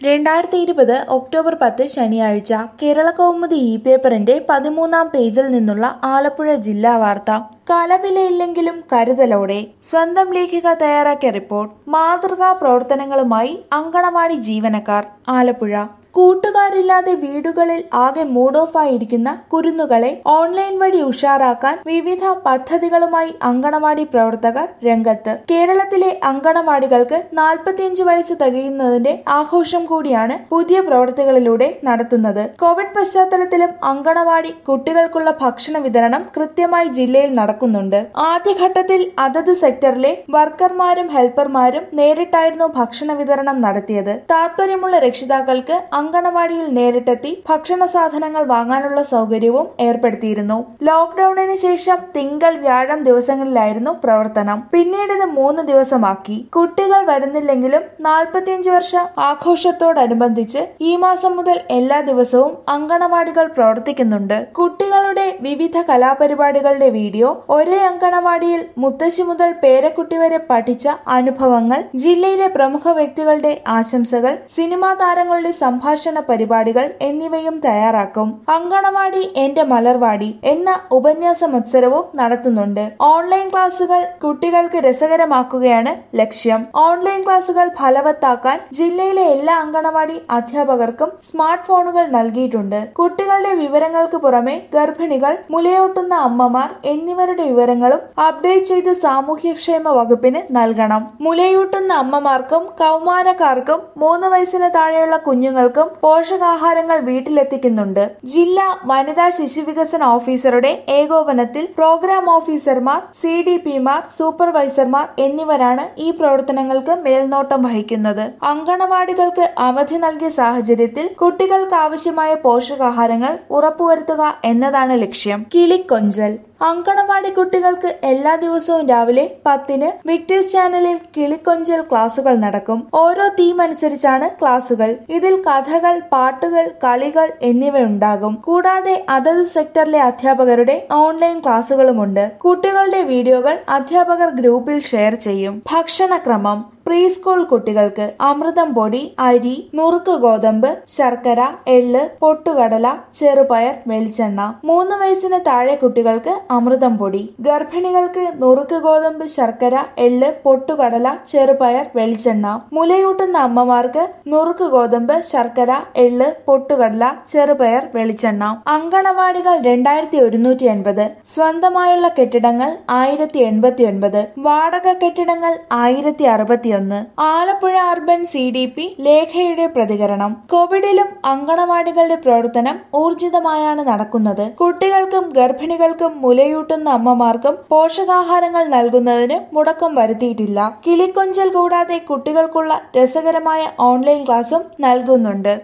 രണ്ടായിരത്തി ഇരുപത് ഒക്ടോബർ പത്ത് ശനിയാഴ്ച കേരള കൗമുദി ഇ പേപ്പറിന്റെ പതിമൂന്നാം പേജിൽ നിന്നുള്ള ആലപ്പുഴ ജില്ലാ വാർത്ത കലവിലയില്ലെങ്കിലും കരുതലോടെ സ്വന്തം ലേഖിക തയ്യാറാക്കിയ റിപ്പോർട്ട് മാതൃകാ പ്രവർത്തനങ്ങളുമായി അങ്കണവാടി ജീവനക്കാർ ആലപ്പുഴ കൂട്ടുകാരില്ലാതെ വീടുകളിൽ ആകെ മൂഡ് ഓഫ് ആയിരിക്കുന്ന കുരുന്നുകളെ ഓൺലൈൻ വഴി ഉഷാറാക്കാൻ വിവിധ പദ്ധതികളുമായി അങ്കണവാടി പ്രവർത്തകർ രംഗത്ത് കേരളത്തിലെ അങ്കണവാടികൾക്ക് നാൽപ്പത്തിയഞ്ച് വയസ്സ് തികയുന്നതിന്റെ ആഘോഷം കൂടിയാണ് പുതിയ പ്രവൃത്തികളിലൂടെ നടത്തുന്നത് കോവിഡ് പശ്ചാത്തലത്തിലും അങ്കണവാടി കുട്ടികൾക്കുള്ള ഭക്ഷണ വിതരണം കൃത്യമായി ജില്ലയിൽ നടക്കുന്നുണ്ട് ആദ്യഘട്ടത്തിൽ അതത് സെക്ടറിലെ വർക്കർമാരും ഹെൽപ്പർമാരും നേരിട്ടായിരുന്നു ഭക്ഷണ വിതരണം നടത്തിയത് താത്പര്യമുള്ള രക്ഷിതാക്കൾക്ക് അങ്കണവാടിയിൽ നേരിട്ടെത്തി ഭക്ഷണ സാധനങ്ങൾ വാങ്ങാനുള്ള സൗകര്യവും ഏർപ്പെടുത്തിയിരുന്നു ലോക്ഡൌണിന് ശേഷം തിങ്കൾ വ്യാഴം ദിവസങ്ങളിലായിരുന്നു പ്രവർത്തനം പിന്നീട് ഇത് മൂന്ന് ദിവസമാക്കി കുട്ടികൾ വരുന്നില്ലെങ്കിലും നാൽപ്പത്തിയഞ്ച് വർഷ ആഘോഷത്തോടനുബന്ധിച്ച് ഈ മാസം മുതൽ എല്ലാ ദിവസവും അങ്കണവാടികൾ പ്രവർത്തിക്കുന്നുണ്ട് കുട്ടികളുടെ വിവിധ കലാപരിപാടികളുടെ വീഡിയോ ഒരേ അങ്കണവാടിയിൽ മുത്തശ്ശി മുതൽ പേരക്കുട്ടി വരെ പഠിച്ച അനുഭവങ്ങൾ ജില്ലയിലെ പ്രമുഖ വ്യക്തികളുടെ ആശംസകൾ സിനിമാ താരങ്ങളുടെ സംഭാഷണ പരിപാടികൾ എന്നിവയും തയ്യാറാക്കും അങ്കണവാടി എന്റെ മലർവാടി എന്ന ഉപന്യാസ മത്സരവും നടത്തുന്നുണ്ട് ഓൺലൈൻ ക്ലാസുകൾ കുട്ടികൾക്ക് രസകരമാക്കുകയാണ് ലക്ഷ്യം ഓൺലൈൻ ക്ലാസുകൾ ഫലവത്താക്കാൻ ജില്ലയിലെ എല്ലാ അങ്കണവാടി അധ്യാപകർക്കും സ്മാർട്ട് ഫോണുകൾ നൽകിയിട്ടുണ്ട് കുട്ടികളുടെ വിവരങ്ങൾക്ക് പുറമെ ഗർഭിണികൾ മുലയൂട്ടുന്ന അമ്മമാർ എന്നിവരുടെ വിവരങ്ങളും അപ്ഡേറ്റ് ചെയ്ത് സാമൂഹ്യക്ഷേമ വകുപ്പിന് നൽകണം മുലയൂട്ടുന്ന അമ്മമാർക്കും കൗമാരക്കാർക്കും മൂന്ന് വയസ്സിന് താഴെയുള്ള കുഞ്ഞുങ്ങൾക്കും പോഷകാഹാരങ്ങൾ വീട്ടിലെത്തിക്കുന്നുണ്ട് ജില്ലാ വനിതാ ശിശുവികസന ഓഫീസറുടെ ഏകോപനത്തിൽ പ്രോഗ്രാം ഓഫീസർമാർ സി ഡി പിമാർ സൂപ്പർവൈസർമാർ എന്നിവരാണ് ഈ പ്രവർത്തനങ്ങൾക്ക് മേൽനോട്ടം വഹിക്കുന്നത് അങ്കണവാടികൾക്ക് അവധി നൽകിയ സാഹചര്യത്തിൽ കുട്ടികൾക്ക് ആവശ്യമായ പോഷകാഹാരങ്ങൾ ഉറപ്പുവരുത്തുക എന്നതാണ് ലക്ഷ്യം കിളിക്കൊഞ്ചൽ അങ്കണവാടി കുട്ടികൾക്ക് എല്ലാ ദിവസവും രാവിലെ പത്തിന് വിക്ടേഴ്സ് ചാനലിൽ കിളിക്കൊഞ്ചൽ ക്ലാസുകൾ നടക്കും ഓരോ തീം അനുസരിച്ചാണ് ക്ലാസുകൾ ഇതിൽ കഥകൾ പാട്ടുകൾ കളികൾ എന്നിവ ഉണ്ടാകും കൂടാതെ അതത് സെക്ടറിലെ അധ്യാപകരുടെ ഓൺലൈൻ ക്ലാസുകളുമുണ്ട് കുട്ടികളുടെ വീഡിയോകൾ അധ്യാപകർ ഗ്രൂപ്പിൽ ഷെയർ ചെയ്യും ഭക്ഷണക്രമം പ്രീ സ്കൂൾ കുട്ടികൾക്ക് അമൃതം പൊടി അരി നുറുക്ക് ഗോതമ്പ് ശർക്കര എള്ള് പൊട്ടുകടല ചെറുപയർ വെളിച്ചെണ്ണ മൂന്ന് വയസ്സിന് താഴെ കുട്ടികൾക്ക് അമൃതം പൊടി ഗർഭിണികൾക്ക് നുറുക്ക് ഗോതമ്പ് ശർക്കര എള്ള് പൊട്ടുകടല ചെറുപയർ വെളിച്ചെണ്ണ മുലയൂട്ടുന്ന അമ്മമാർക്ക് നുറുക്ക് ഗോതമ്പ് ശർക്കര എള്ള് പൊട്ടുകടല ചെറുപയർ വെളിച്ചെണ്ണ അങ്കണവാടികൾ രണ്ടായിരത്തി ഒരുന്നൂറ്റി എൺപത് സ്വന്തമായുള്ള കെട്ടിടങ്ങൾ ആയിരത്തി എൺപത്തി ഒൻപത് വാടക കെട്ടിടങ്ങൾ ആയിരത്തി അറുപത്തിയൊന്ന് Alappuzha urban C D P ലേഖയുടെ പ്രതികരണം കോവിഡിലും അങ്കണവാടികളുടെ പ്രവർത്തനം ഊർജിതമായാണ് നടക്കുന്നത് കുട്ടികൾക്കും ഗർഭിണികൾക്കും മുലയൂട്ടുന്ന അമ്മമാർക്കും പോഷകാഹാരങ്ങൾ നൽകുന്നതിന് മുടക്കം വരുത്തിയിട്ടില്ല കിളിക്കൊഞ്ചൽ കൂടാതെ കുട്ടികൾക്കുള്ള രസകരമായ ഓൺലൈൻ ക്ലാസും നൽകുന്നുണ്ട്